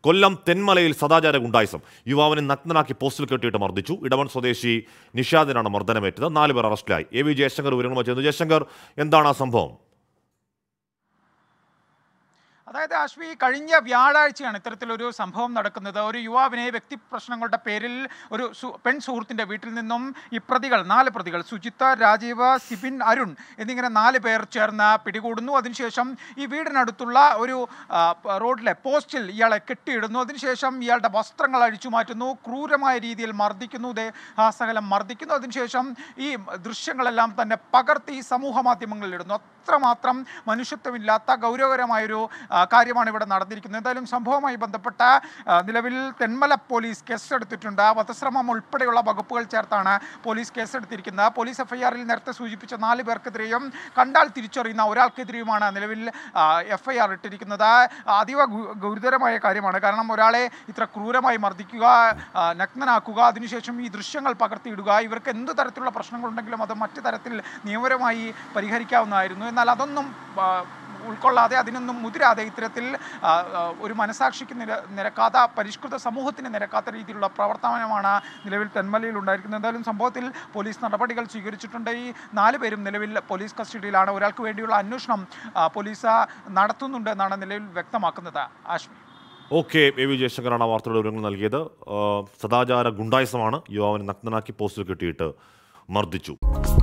കൊല്ലം തെന്മലയിൽ സദാചാര ഗുണ്ടായിസം യുവാവിനെ നഗ്നനാക്കി പോസ്റ്റിൽ കെട്ടിയിട്ട് മർദ്ദിച്ചു ഇടവൺ സ്വദേശി നിഷാദിനാണ് മർദ്ദനമേറ്റത് നാല് പേർ അറസ്റ്റിലായി എ വി ജയശങ്കർ വിവരങ്ങളുമായി ചേർന്നു ജയശങ്കർ എന്താണ് ആ സംഭവം അതായത് ആശ്വി കഴിഞ്ഞ വ്യാഴാഴ്ചയാണ് ഇത്തരത്തിലൊരു സംഭവം നടക്കുന്നത് ഒരു യുവാവിനെ വ്യക്തി പ്രശ്നങ്ങളുടെ പേരിൽ ഒരു സു- പെൺ സുഹൃത്തിന്റെ വീട്ടിൽ നിന്നും ഈ പ്രതികൾ നാല് പ്രതികൾ സുജിത്ത രാജീവ് സിബിൻ അരുൺ എന്നിങ്ങനെ നാല് പേർ ചേർന്ന് പിടികൂടുന്നു അതിനുശേഷം ഈ വീടിനടുത്തുള്ള ഒരു ആ, പ- റോഡിലെ പോസ്റ്റിൽ ഇയാളെ കെട്ടിയിടുന്നു അതിനുശേഷം ഇയാളുടെ വസ്ത്രങ്ങൾ അഴിച്ചു മാറ്റുന്നു ക്രൂരമായ രീതിയിൽ മർദ്ദിക്കുന്നു ദേഹാസകലം മർദ്ദിക്കുന്നു അതിനുശേഷം ഈ ദൃശ്യങ്ങളെല്ലാം തന്നെ പകർത്തി സമൂഹ മാധ്യമങ്ങളിൽ ഇടുന്നു അത്രമാത്രം മനുഷ്യത്വമില്ലാത്ത ഗൗരവകരമായൊരു ആ, കാര്യമാണ് ഇവിടെ നടന്നിരിക്കുന്നത് എന്തായാലും സംഭവവുമായി ബന്ധപ്പെട്ട ആ, നിലവിൽ തെന്മല പോലീസ് കേസെടുത്തിട്ടുണ്ട് വധശ്രമം ഉൾപ്പെടെയുള്ള വകുപ്പുകൾ ചേർത്താണ് പോലീസ് കേസെടുത്തിരിക്കുന്നത് പോലീസ് എഫ്ഐആറിൽ നേരത്തെ സൂചിപ്പിച്ച നാല് പേർക്കെതിരെയും കണ്ടാൽ തിരിച്ചറിയുന്ന ഒരാൾക്കെതിരെയുമാണ് നിലവിൽ എഫ്ഐആർ ഇട്ടിരിക്കുന്നത് അതീവ ഗു- ഗുരുതരമായ കാര്യമാണ് കാരണം ഒരാളെ ഇത്ര ക്രൂരമായി മർദ്ദിക്കുക ആ, നഗ്നനാക്കുക അതിനുശേഷം ഈ ദൃശ്യങ്ങൾ പകർത്തിയിടുക ഇവർക്ക് എന്ത് തരത്തിലുള്ള പ്രശ്നങ്ങളുണ്ടെങ്കിലും അത് മറ്റു തരത്തിൽ നിയമപരമായി പരിഹരിക്കാവുന്നതായിരുന്നു എന്നാൽ അതൊന്നും ആ, ഉൾക്കൊള്ളാതെ അതിനൊന്നും മുതിരാതെ ഇത്തരത്തിൽ ആ, ആ, ഒരു മനസാക്ഷിക്ക് നിര നിരക്കാത്ത പരിഷ്കൃത സമൂഹത്തിന് നിരക്കാത്ത രീതിയിലുള്ള പ്രവർത്തനമാണ് നിലവിൽ തെന്മലയിൽ ഉണ്ടായിരിക്കുന്നത് എന്തായാലും സംഭവത്തിൽ പോലീസ് നടപടികൾ സ്വീകരിച്ചിട്ടുണ്ട് ഈ നാല് പേരും നിലവിൽ പോലീസ് കസ്റ്റഡിയിലാണ് ഒരാൾക്ക് വേണ്ടിയുള്ള അന്വേഷണം ആ, പോലീസ് നടത്തുന്നുണ്ട് എന്നാണ് നിലവിൽ വ്യക്തമാക്കുന്നത് ആശ്മി ഓക്കെ എ വി ജയശങ്കറാണ് ആ വാർത്തയുടെ വിവരങ്ങൾ നൽകിയത് ആ, സദാചാര ഗുണ്ടായിസമാണ് യുവാവിനെ നഗ്നനാക്കി പോസ്റ്റിൽ കെട്ടിയിട്ട് മർദ്ദിച്ചു